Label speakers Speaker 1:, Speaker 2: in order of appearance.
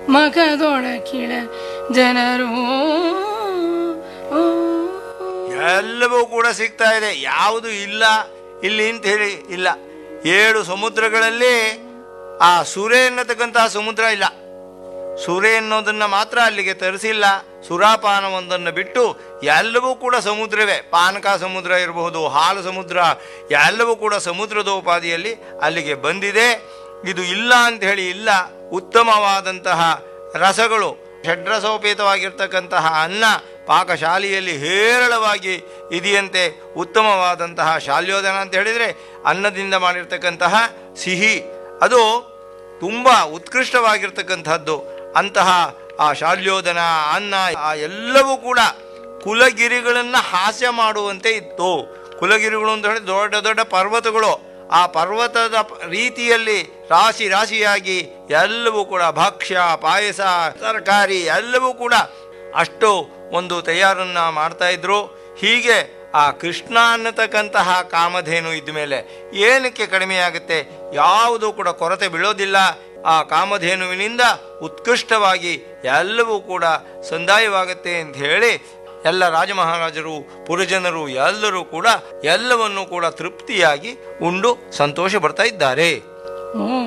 Speaker 1: ಮಖದೊಳಕಿಳ ಜನರು
Speaker 2: ಎಲ್ಲವೂ ಕೂಡ ಸಿಗ್ತಾ ಇದೆ ಯಾವುದು ಇಲ್ಲ ಇಲ್ಲಿ ಅಂತ ಹೇಳಿ ಇಲ್ಲ ಏಳು ಸಮುದ್ರಗಳಲ್ಲಿ ಆ ಸುರೆ ಎನ್ನತಕ್ಕಂತಹ ಸಮುದ್ರ ಇಲ್ಲ ಸುರೆ ಎನ್ನೋದನ್ನ ಮಾತ್ರ ಅಲ್ಲಿಗೆ ತರಿಸಿಲ್ಲ ಸುರಾಪಾನವೊಂದನ್ನು ಬಿಟ್ಟು ಎಲ್ಲವೂ ಕೂಡ ಸಮುದ್ರವೇ ಪಾನಕ ಸಮುದ್ರ ಇರಬಹುದು ಹಾಲು ಸಮುದ್ರ ಎಲ್ಲವೂ ಕೂಡ ಸಮುದ್ರದೋಪಾದಿಯಲ್ಲಿ ಅಲ್ಲಿಗೆ ಬಂದಿದೆ ಇದು ಇಲ್ಲ ಅಂತ ಹೇಳಿ ಇಲ್ಲ ಉತ್ತಮವಾದಂತಹ ರಸಗಳು ಷಡ್ರಸೋಪೇತವಾಗಿರ್ತಕ್ಕಂತಹ ಅನ್ನ ಪಾಕಶಾಲೆಯಲ್ಲಿ ಹೇರಳವಾಗಿ ಇದೆಯಂತೆ ಉತ್ತಮವಾದಂತಹ ಶಾಲ್ಯೋದನ ಅಂತ ಹೇಳಿದರೆ ಅನ್ನದಿಂದ ಮಾಡಿರ್ತಕ್ಕಂತಹ ಸಿಹಿ ಅದು ತುಂಬ ಉತ್ಕೃಷ್ಟವಾಗಿರ್ತಕ್ಕಂಥದ್ದು ಅಂತಹ ಆ ಶಾಲ್ಯೋದನ ಅನ್ನ ಆ ಎಲ್ಲವೂ ಕೂಡ ಕುಲಗಿರಿಗಳನ್ನು ಹಾಸ್ಯ ಮಾಡುವಂತೆ ಇತ್ತು ಕುಲಗಿರಿಗಳು ಅಂತ ಹೇಳಿ ದೊಡ್ಡ ದೊಡ್ಡ ಪರ್ವತಗಳು ಆ ಪರ್ವತದ ಪ- ರೀತಿಯಲ್ಲಿ ರಾಶಿ ರಾಶಿಯಾಗಿ ಎಲ್ಲವೂ ಕೂಡ ಭಕ್ಷ್ಯ ಪಾಯಸ ತರಕಾರಿ ಎಲ್ಲವೂ ಕೂಡ ಅಷ್ಟು ಒಂದು ತಯಾರನ್ನ ಮಾಡ್ತಾ ಇದ್ರು ಹೀಗೆ ಆ ಕೃಷ್ಣ ಅನ್ನತಕ್ಕಂತಹ ಕಾಮಧೇನು ಇದ್ದ ಮೇಲೆ ಏನಕ್ಕೆ ಕಡಿಮೆಯಾಗುತ್ತೆ ಯಾವುದು ಕೂಡ ಕೊರತೆ ಬೀಳೋದಿಲ್ಲ ಆ ಕಾಮಧೇನುವಿನಿಂದ ಉತ್ಕೃಷ್ಟವಾಗಿ ಎಲ್ಲವೂ ಕೂಡ ಸಂದಾಯವಾಗುತ್ತೆ ಅಂತ ಹೇಳಿ ಎಲ್ಲ ರಾಜಮಹಾರಾಜರು ಪುರಜನರು ಎಲ್ಲರೂ ಕೂಡ ಎಲ್ಲವನ್ನೂ ಕೂಡ ತೃಪ್ತಿಯಾಗಿ ಉಂಡು ಸಂತೋಷ ಬರ್ತಾ ಇದ್ದಾರೆ
Speaker 1: ಓ